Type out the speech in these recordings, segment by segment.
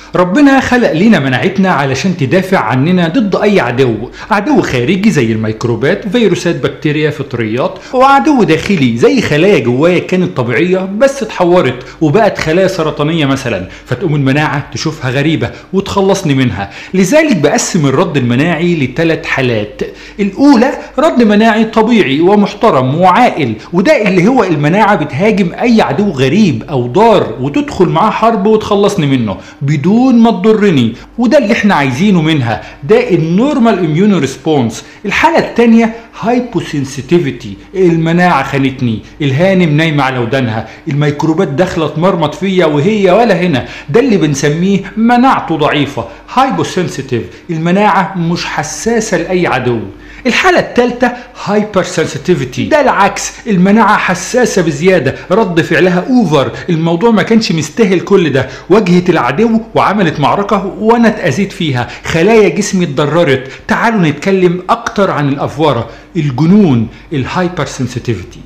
ربنا خلق لنا مناعتنا علشان تدافع عننا ضد اي عدو عدو خارجي زي الميكروبات فيروسات بكتيريا فطريات وعدو داخلي زي خلايا جوايا كانت طبيعية بس اتحورت وبقت خلايا سرطانية مثلا فتقوم المناعة تشوفها غريبة وتخلصني منها لذلك بقسم الرد المناعي لثلاث حالات الاولى رد مناعي طبيعي ومحترم وعاقل وده اللي هو المناعة بتهاجم اي عدو غريب او ضار وتدخل معاه حرب وتخلصني منه بدون ما تضرني وده اللي احنا عايزينه منها ده النورمال اميون ريسبونس الحالة التانية هايبوسنسيتيفيتي المناعة خانتني الهانم نايمة على ودانها الميكروبات داخلة تمرمط فيا وهي ولا هنا ده اللي بنسميه مناعته ضعيفة هايبوسنسيتيف المناعة مش حساسة لأي عدو الحالة الثالثة هايبر سنسيتيفيتي ده العكس المناعة حساسة بزيادة رد فعلها اوفر الموضوع ما كانش مستاهل كل ده واجهت العدو وعملت معركة وانا اتأذيت فيها خلايا جسمي اتضررت تعالوا نتكلم اكتر عن الافوارة الجنون الهايبر سنسيتيفيتي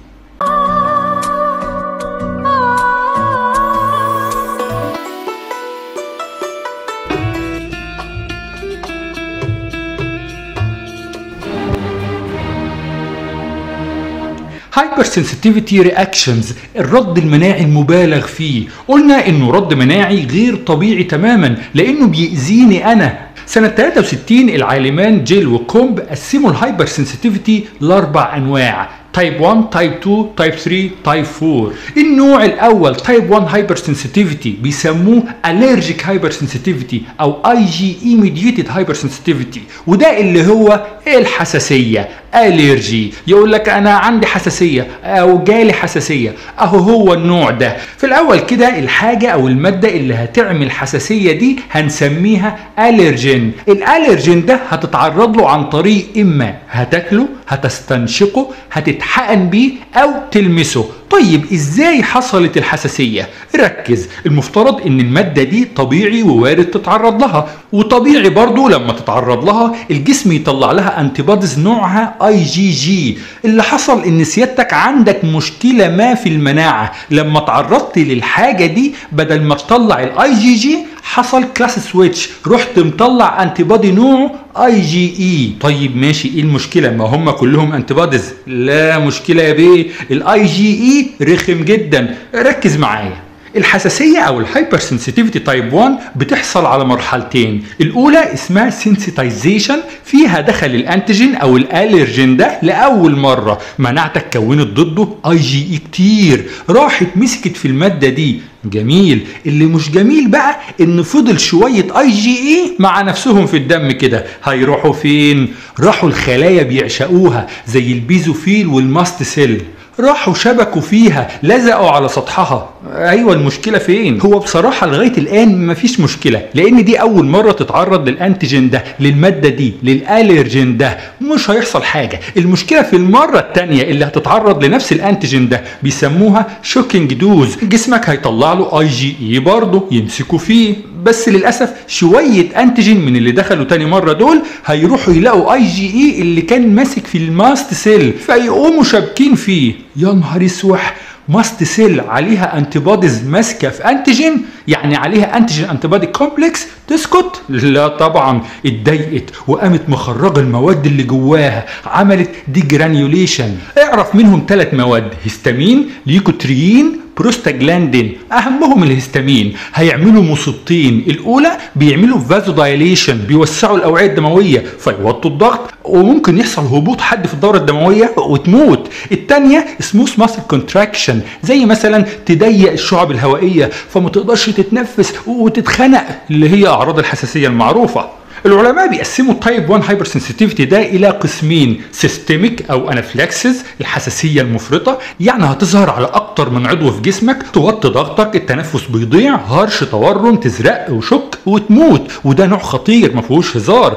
هايبر سنسيتيفيتي رياكشنز الرد المناعي المبالغ فيه قلنا انه رد مناعي غير طبيعي تماما لانه بيأذيني انا سنة 63 العالمان جيل وكومب قسموا الهايبر سنسيتيفيتي لأربع أنواع تايب 1 تايب 2 تايب 3 تايب 4 النوع الاول تايب 1 هايبر سنسيتيفيتي بيسموه الرجيك هايبر سنسيتيفيتي او اي جي اي ميديتد هايبر سنسيتيفيتي وده اللي هو الحساسيه الرجي يقول لك انا عندي حساسيه او جالي حساسيه اهو هو النوع ده في الاول كده الحاجه او الماده اللي هتعمل حساسيه دي هنسميها الرجين الالرجين ده هتتعرض له عن طريق اما هتاكله هتستنشقه هتتحقن بيه او تلمسه طيب ازاي حصلت الحساسيه ركز المفترض ان الماده دي طبيعي ووارد تتعرض لها وطبيعي برضو لما تتعرض لها الجسم يطلع لها انتيباديز نوعها اي جي جي اللي حصل ان سيادتك عندك مشكله ما في المناعه لما تعرضت للحاجه دي بدل ما تطلع الاي جي جي حصل كلاس سويتش رحت مطلع انتي بادي نوعه اي جي اي طيب ماشي ايه المشكله ما هم كلهم انتي باديز لا مشكله يا بيه الاي جي اي رخم جدا ركز معايا الحساسيه او الهايبر سنسيتيفيتي تايب 1 بتحصل على مرحلتين الاولى اسمها سنسيتايزيشن فيها دخل الانتيجين او الالرجين ده لاول مره مناعتك كونت ضده اي جي اي كتير راحت مسكت في الماده دي جميل اللي مش جميل بقى ان فضل شويه اي جي اي مع نفسهم في الدم كده هيروحوا فين راحوا الخلايا بيعشقوها زي البيزوفيل والماست سيل راحوا شبكوا فيها لزقوا على سطحها ايوه المشكله فين هو بصراحه لغايه الان مفيش مشكله لان دي اول مره تتعرض للانتيجين ده للماده دي للالرجين ده مش هيحصل حاجه المشكله في المره الثانيه اللي هتتعرض لنفس الانتيجين ده بيسموها شوكينج دوز جسمك هيطلع له اي جي اي برضه يمسكوا فيه بس للاسف شويه انتيجين من اللي دخلوا تاني مره دول هيروحوا يلاقوا اي جي اي اللي كان ماسك في الماست سيل فيقوموا شابكين فيه يا نهار اسوح ماست سيل عليها انتيبوديز ماسكه في انتيجين يعني عليها انتيجين انتيبودي كومبلكس تسكت لا طبعا اتضايقت وقامت مخرجه المواد اللي جواها عملت دي جرانيوليشن اعرف منهم ثلاث مواد هيستامين ليكوتريين بروستاجلاندين اهمهم الهستامين هيعملوا مصيبتين الاولى بيعملوا فازو دايليشن بيوسعوا الاوعيه الدمويه فيوطوا الضغط وممكن يحصل هبوط حد في الدوره الدمويه وتموت الثانيه سموث ماسل كونتراكشن زي مثلا تضيق الشعب الهوائيه فما تقدرش تتنفس وتتخنق اللي هي اعراض الحساسيه المعروفه العلماء بيقسموا التايب 1 هايبر سنسيتيفيتي ده الى قسمين سيستميك او انافلاكسس الحساسيه المفرطه يعني هتظهر على اكتر من عضو في جسمك توطي ضغطك التنفس بيضيع هرش تورم تزرق وشك وتموت وده نوع خطير ما فيهوش هزار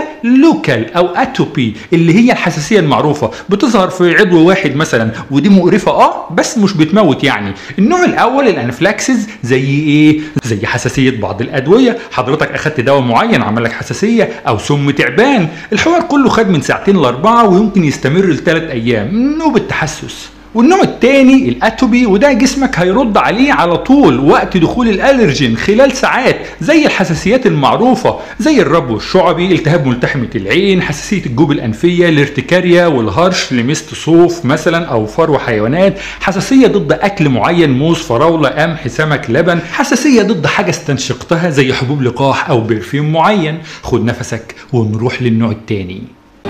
ولوكال او اتوبي اللي هي الحساسيه المعروفه بتظهر في عضو واحد مثلا ودي مقرفه اه بس مش بتموت يعني النوع الاول الانافلاكسس زي ايه زي حساسيه بعض الادويه حضرتك اخدت دواء معين عمل لك حساسيه او سم تعبان الحوار كله خد من ساعتين لاربعه ويمكن يستمر لثلاث ايام نوبه تحسس والنوع الثاني الاتوبي وده جسمك هيرد عليه على طول وقت دخول الالرجين خلال ساعات زي الحساسيات المعروفه زي الربو الشعبي التهاب ملتحمه العين حساسيه الجوب الانفيه الارتكاريا والهرش لمست صوف مثلا او فرو حيوانات حساسيه ضد اكل معين موز فراوله قمح سمك لبن حساسيه ضد حاجه استنشقتها زي حبوب لقاح او برفيوم معين خد نفسك ونروح للنوع الثاني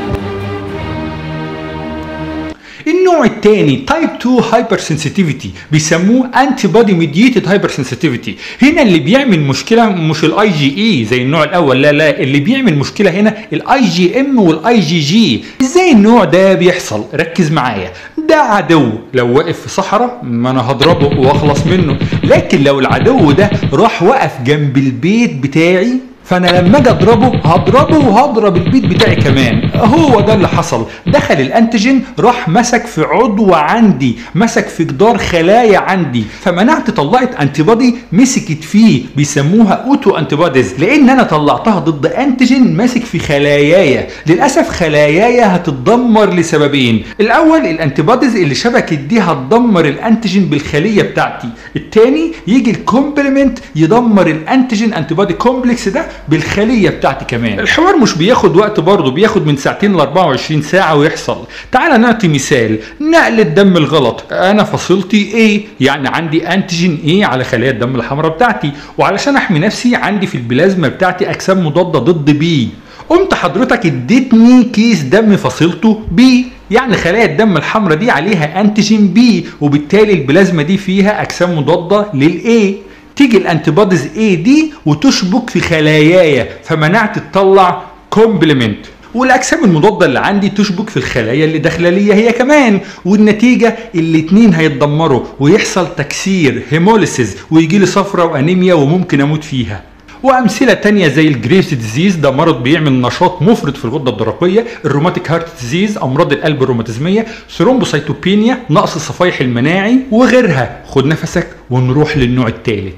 النوع الثاني تايب 2 هايبر سنسيتيفيتي بيسموه انتي بودي ميديتد هايبر سنسيتيفيتي هنا اللي بيعمل مشكله مش الاي جي اي زي النوع الاول لا لا اللي بيعمل مشكله هنا الاي جي ام والاي جي جي ازاي النوع ده بيحصل ركز معايا ده عدو لو واقف في صحراء ما انا هضربه واخلص منه لكن لو العدو ده راح وقف جنب البيت بتاعي فانا لما اجي اضربه هضربه وهضرب البيت بتاعي كمان هو ده اللي حصل دخل الانتيجين راح مسك في عضو عندي مسك في جدار خلايا عندي فمناعتي طلعت انتي بودي مسكت فيه بيسموها اوتو انتي بوديز لان انا طلعتها ضد انتيجين ماسك في خلاياي للاسف خلاياي هتتدمر لسببين الاول الانتي بوديز اللي شبكت دي هتدمر الانتيجين بالخليه بتاعتي الثاني يجي الكومبلمنت يدمر الانتيجين انتي بودي كومبلكس ده بالخليه بتاعتي كمان الحوار مش بياخد وقت برضه بياخد من ساعتين ل 24 ساعه ويحصل تعال نعطي مثال نقل الدم الغلط انا فصيلتي ايه يعني عندي انتيجين ايه على خلايا الدم الحمراء بتاعتي وعلشان احمي نفسي عندي في البلازما بتاعتي اجسام مضاده ضد بي قمت حضرتك اديتني كيس دم فصيلته بي يعني خلايا الدم الحمراء دي عليها انتيجين بي وبالتالي البلازما دي فيها اجسام مضاده للاي تيجي الانتيبوديز اي دي وتشبك في خلاياي فمناعتي تطلع كومبلمنت والاجسام المضاده اللي عندي تشبك في الخلايا اللي داخله ليا هي كمان والنتيجه الاتنين هيتدمروا ويحصل تكسير هيموليسيز ويجي لي صفرة وانيميا وممكن اموت فيها وامثله تانية زي الجريفز ديزيز ده مرض بيعمل نشاط مفرط في الغده الدرقيه الروماتيك هارت ديزيز امراض القلب الروماتيزميه ثرومبوسيتوبينيا نقص الصفائح المناعي وغيرها خد نفسك ونروح للنوع الثالث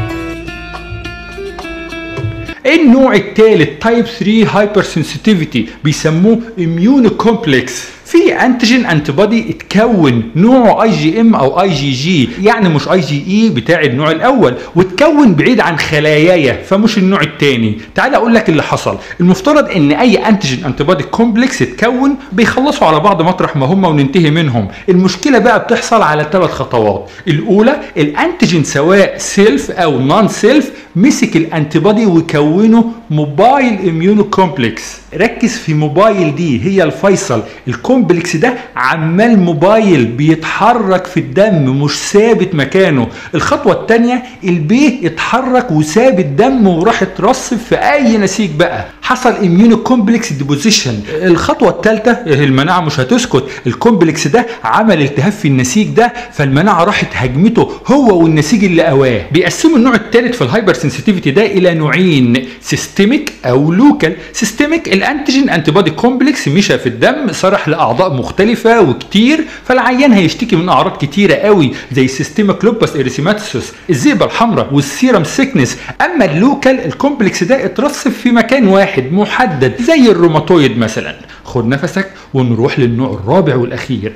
النوع الثالث تايب 3 هايبر سنسيتيفيتي بيسموه اميون كومبلكس في انتيجين انتي بودي اتكون نوعه اي جي ام او اي جي جي يعني مش اي جي اي بتاع النوع الاول واتكون بعيد عن خلاياي فمش النوع الثاني تعال اقول لك اللي حصل المفترض ان اي انتيجين انتي بودي كومبلكس اتكون بيخلصوا على بعض مطرح ما هم وننتهي منهم المشكله بقى بتحصل على ثلاث خطوات الاولى الانتيجين سواء سيلف او نون سيلف مسك الانتي بودي وكونه موبايل اميونو كومبلكس ركز في موبايل دي هي الفيصل الكومبلكس ده عمال موبايل بيتحرك في الدم مش ثابت مكانه الخطوه الثانيه البيه اتحرك وساب الدم وراح اترصف في اي نسيج بقى حصل اميونو كومبلكس ديبوزيشن الخطوه الثالثه المناعه مش هتسكت الكومبلكس ده عمل التهاب في النسيج ده فالمناعه راحت هجمته هو والنسيج اللي قواه بيقسموا النوع الثالث في الهايبر سنسيتيفيتي ده الى نوعين سيستميك او لوكال سيستميك الانتيجين انتي بودي كومبلكس مشى في الدم صرح لاعضاء مختلفه وكتير فالعيان هيشتكي من اعراض كتيره قوي زي سيستميك لوبس اريسيماتوس الذئبه الحمراء والسيرم سيكنس اما اللوكال الكومبلكس ده اترصف في مكان واحد محدد زي الروماتويد مثلا خد نفسك ونروح للنوع الرابع والاخير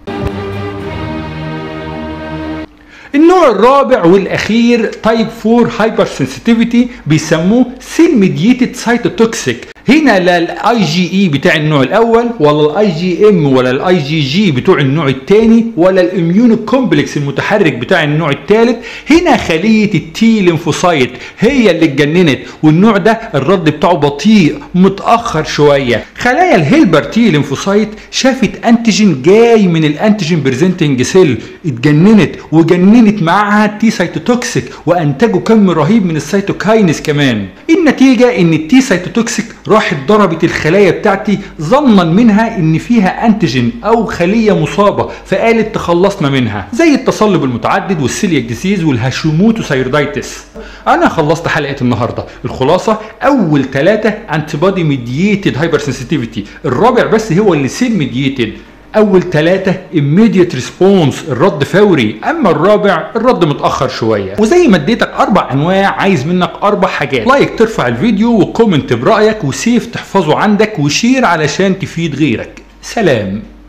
النوع الرابع والاخير تايب 4 هايبر سنسيتيفيتي بيسموه سيل ميديتد سايتوتوكسيك هنا لا الاي جي اي بتاع النوع الاول ولا الاي جي ام ولا الاي جي جي بتوع النوع الثاني ولا الاميون كومبلكس المتحرك بتاع النوع الثالث هنا خليه التي ليمفوسايت هي اللي اتجننت والنوع ده الرد بتاعه بطيء متاخر شويه خلايا الهيلبر تي ليمفوسايت شافت انتيجين جاي من الانتيجين بريزنتنج سيل اتجننت وجننت معاها التي سايتوتوكسيك وانتجوا كم رهيب من السيتوكاينز كمان النتيجه ان التي سايتوتوكسيك راحت ضربت الخلايا بتاعتي ظنا منها ان فيها انتيجين او خليه مصابه فقالت تخلصنا منها زي التصلب المتعدد والسيلياك ديسيز والهاشيموتو ثايرويدايتس انا خلصت حلقه النهارده الخلاصه اول ثلاثه انتي بودي ميدييتد هايبر سنسيتيفيتي الرابع بس هو اللي سيل ميدييتد اول ثلاثة immediate response الرد فوري اما الرابع الرد متاخر شويه وزي ما اديتك اربع انواع عايز منك اربع حاجات لايك ترفع الفيديو وكومنت برايك وسيف تحفظه عندك وشير علشان تفيد غيرك سلام